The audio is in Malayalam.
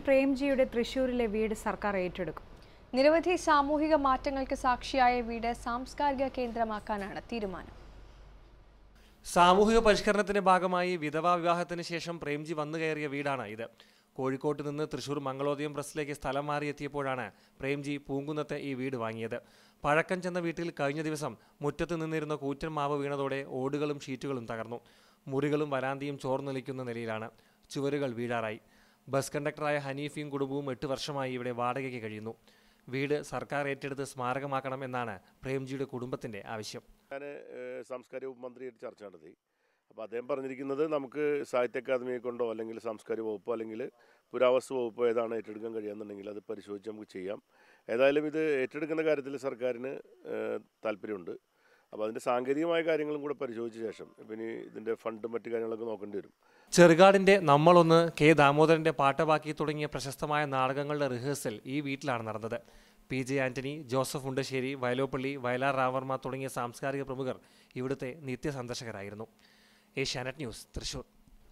പ്രേംജിയുടെ തൃശൂരിലെ വീട് സർക്കാർ ഏറ്റെടുക്കും നിരവധി സാമൂഹിക മാറ്റങ്ങൾക്ക് സാക്ഷിയായ വീട് സാംസ്കാരിക കേന്ദ്രമാക്കാനാണ് തീരുമാനം സാമൂഹിക പരിഷ്കരണത്തിന്റെ ഭാഗമായി വിധവാ വിവാഹത്തിന് ശേഷം പ്രേംജി വന്നു കയറിയ വീടാണ് ഇത് കോഴിക്കോട്ട് നിന്ന് തൃശൂർ മംഗളോദയം പ്രസ്സിലേക്ക് സ്ഥലം മാറിയെത്തിയപ്പോഴാണ് പ്രേംജി പൂങ്കുന്നത്തെ ഈ വീട് വാങ്ങിയത് പഴക്കം ചെന്ന വീട്ടിൽ കഴിഞ്ഞ ദിവസം മുറ്റത്ത് നിന്നിരുന്ന കൂറ്റൻ മാവ് വീണതോടെ ഓടുകളും ഷീറ്റുകളും തകർന്നു മുറികളും വരാന്തിയും ചോർന്നൊലിക്കുന്ന നിലയിലാണ് ചുവരുകൾ വീഴാറായി ബസ് കണ്ടക്ടറായ ഹനീഫിയും കുടുംബവും എട്ട് വർഷമായി ഇവിടെ വാടകയ്ക്ക് കഴിയുന്നു വീട് സർക്കാർ ഏറ്റെടുത്ത് സ്മാരകമാക്കണം എന്നാണ് പ്രേംജിയുടെ കുടുംബത്തിന്റെ ആവശ്യം ഞാൻ ഏഹ്, സാംസ്കാരിക വകുപ്പ് മന്ത്രിയായിട്ട് ചർച്ച നടത്തി അപ്പോൾ അദ്ദേഹം പറഞ്ഞിരിക്കുന്നത് നമുക്ക് സാഹിത്യ അക്കാദമിയെ കൊണ്ടോ അല്ലെങ്കിൽ സാംസ്കാരിക വകുപ്പോ അല്ലെങ്കിൽ പുരാവസ്തു വകുപ്പോ ഏതാണ് ഏറ്റെടുക്കാൻ കഴിയുന്നുണ്ടെങ്കിൽ അത് പരിശോധിച്ച് നമുക്ക് ചെയ്യാം ഏതായാലും ഇത് ഏറ്റെടുക്കുന്ന കാര്യത്തിൽ സർക്കാരിന് ഏഹ്, താല്പര്യമുണ്ട് അപ്പോൾ അതിൻ്റെ സാങ്കേതികമായ കാര്യങ്ങളും കൂടെ പരിശോധിച്ച ശേഷം പിന്നെ ഇതിൻ്റെ ഫണ്ടും മറ്റു കാര്യങ്ങളൊക്കെ നോക്കേണ്ടി വരും ചെറുകാടിന്റെ നമ്മളൊന്ന് കെ ദാമോദരന്റെ പാട്ടബാക്കി തുടങ്ങിയ പ്രശസ്തമായ നാടകങ്ങളുടെ റിഹേഴ്സൽ ഈ വീട്ടിലാണ് നടന്നത് പി ജെ ആന്റണി ജോസഫ് മുണ്ടശ്ശേരി വയലോപ്പള്ളി വയലാർ രാവർമ്മ തുടങ്ങിയ സാംസ്കാരിക പ്രമുഖർ ഇവിടുത്തെ നിത്യസന്ദർശകരായിരുന്നു ഏഷ്യാനെറ്റ് ന്യൂസ് തൃശൂർ